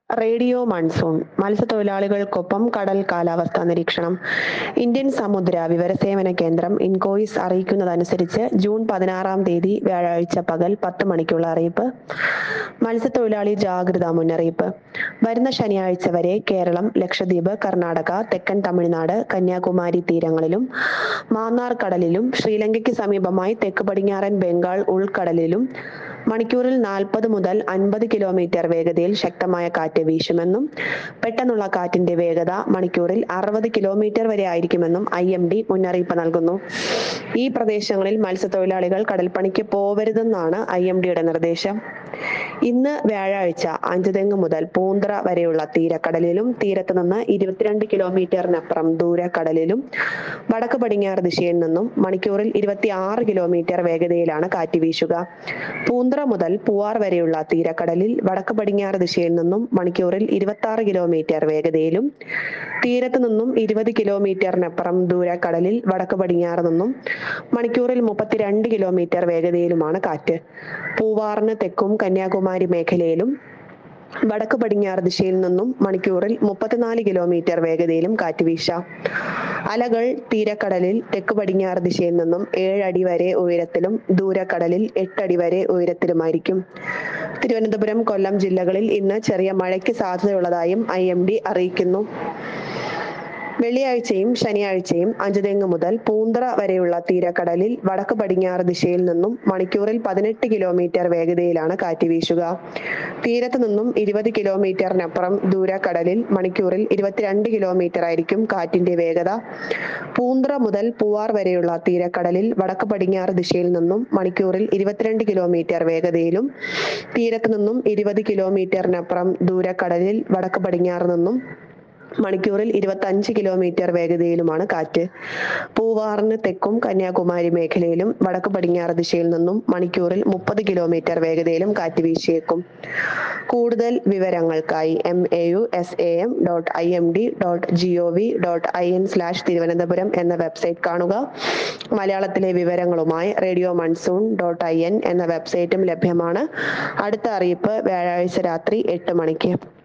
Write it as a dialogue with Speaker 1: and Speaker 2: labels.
Speaker 1: radio monsoon മത്സ്യത്തൊഴിലാളികൾക്കൊപ്പം കടൽ കാലാവസ്ഥാ നിരീക്ഷണം ഇന്ത്യൻ സമുദ്ര വിവരസേവന കേന്ദ്രം ഇൻകോയിസ് അറിയിക്കുന്നതനുസരിച്ച് ജൂൺ പതിനാറാം തീയതി വ്യാഴാഴ്ച പകൽ പത്ത് മണിക്കുള്ള അറിയിപ്പ് മത്സ്യത്തൊഴിലാളി ജാഗ്രതാ മുന്നറിയിപ്പ് വരുന്ന ശനിയാഴ്ച വരെ കേരളം ലക്ഷദ്വീപ് കർണാടക തെക്കൻ തമിഴ്നാട് കന്യാകുമാരി തീരങ്ങളിലും മാന്നാർ കടലിലും ശ്രീലങ്കയ്ക്ക് സമീപമായി തെക്ക് പടിഞ്ഞാറൻ ബംഗാൾ ഉൾക്കടലിലും മണിക്കൂറിൽ നാൽപ്പത് മുതൽ അൻപത് കിലോമീറ്റർ വേഗതയിൽ ശക്തമായ കാറ്റ് വീശുമെന്നും പെട്ടെന്നുള്ള കാറ്റിന്റെ വേഗത മണിക്കൂറിൽ അറുപത് കിലോമീറ്റർ വരെ ആയിരിക്കുമെന്നും ഐ എം ഡി മുന്നറിയിപ്പ് നൽകുന്നു ഈ പ്രദേശങ്ങളിൽ മത്സ്യത്തൊഴിലാളികൾ കടൽപ്പണിക്ക് പോവരുതെന്നാണ് ഐ എം ഡിയുടെ നിർദ്ദേശം ഇന്ന് വ്യാഴാഴ്ച അഞ്ചുതെങ്ങ് മുതൽ പൂന്തറ വരെയുള്ള തീരക്കടലിലും തീരത്ത് നിന്ന് ഇരുപത്തിരണ്ട് കിലോമീറ്ററിനപ്പുറം ദൂരക്കടലിലും വടക്ക് പടിഞ്ഞാറ് ദിശയിൽ നിന്നും മണിക്കൂറിൽ ഇരുപത്തി ആറ് കിലോമീറ്റർ വേഗതയിലാണ് കാറ്റ് വീശുക പൂന്തറ മുതൽ പൂവാർ വരെയുള്ള തീരക്കടലിൽ വടക്ക് പടിഞ്ഞാറ് ദിശയിൽ നിന്നും മണിക്കൂറിൽ ഇരുപത്തി ആറ് കിലോമീറ്റർ വേഗതയിലും തീരത്ത് നിന്നും ഇരുപത് കിലോമീറ്ററിനപ്പുറം ദൂരക്കടലിൽ വടക്ക് പടിഞ്ഞാറ് നിന്നും മണിക്കൂറിൽ മുപ്പത്തിരണ്ട് കിലോമീറ്റർ വേഗതയിലുമാണ് കാറ്റ് പൂവാറിന് തെക്കും കന്യാകുമാരി മേഖലയിലും വടക്ക് പടിഞ്ഞാറ് ദിശയിൽ നിന്നും മണിക്കൂറിൽ മുപ്പത്തിനാല് കിലോമീറ്റർ വേഗതയിലും കാറ്റ് വീശാം അലകൾ തീരക്കടലിൽ തെക്ക് പടിഞ്ഞാറ് ദിശയിൽ നിന്നും ഏഴടി വരെ ഉയരത്തിലും ദൂരക്കടലിൽ എട്ടടി വരെ ഉയരത്തിലുമായിരിക്കും തിരുവനന്തപുരം കൊല്ലം ജില്ലകളിൽ ഇന്ന് ചെറിയ മഴയ്ക്ക് സാധ്യതയുള്ളതായും ഐ എം ഡി അറിയിക്കുന്നു വെള്ളിയാഴ്ചയും ശനിയാഴ്ചയും അഞ്ചുതെങ്ങ് മുതൽ പൂന്തറ വരെയുള്ള തീരക്കടലിൽ വടക്ക് പടിഞ്ഞാറ് ദിശയിൽ നിന്നും മണിക്കൂറിൽ പതിനെട്ട് കിലോമീറ്റർ വേഗതയിലാണ് കാറ്റ് വീശുക തീരത്ത് നിന്നും ഇരുപത് കിലോമീറ്ററിനപ്പുറം ദൂരക്കടലിൽ മണിക്കൂറിൽ ഇരുപത്തിരണ്ട് കിലോമീറ്റർ ആയിരിക്കും കാറ്റിന്റെ വേഗത പൂന്തറ മുതൽ പൂവാർ വരെയുള്ള തീരക്കടലിൽ വടക്ക് പടിഞ്ഞാറ് ദിശയിൽ നിന്നും മണിക്കൂറിൽ ഇരുപത്തിരണ്ട് കിലോമീറ്റർ വേഗതയിലും തീരത്ത് നിന്നും ഇരുപത് കിലോമീറ്ററിനപ്പുറം ദൂരക്കടലിൽ വടക്ക് പടിഞ്ഞാറ് നിന്നും മണിക്കൂറിൽ ഇരുപത്തി അഞ്ച് കിലോമീറ്റർ വേഗതയിലുമാണ് കാറ്റ് പൂവാറിന് തെക്കും കന്യാകുമാരി മേഖലയിലും വടക്ക് പടിഞ്ഞാറ് ദിശയിൽ നിന്നും മണിക്കൂറിൽ മുപ്പത് കിലോമീറ്റർ വേഗതയിലും കാറ്റ് വീശിയേക്കും കൂടുതൽ വിവരങ്ങൾക്കായി M A U S A M dot I M D dot G O V dot I N slash Thiruvananthapuram എന്ന വെബ്സൈറ്റ് കാണുക മലയാളത്തിലെ വിവരങ്ങളുമായി radio monsoon dot I N എന്ന വെബ്സൈറ്റും ലഭ്യമാണ് അടുത്ത അറിയിപ്പ് വ്യാഴാഴ്ച രാത്രി എട്ട് മണിക്ക്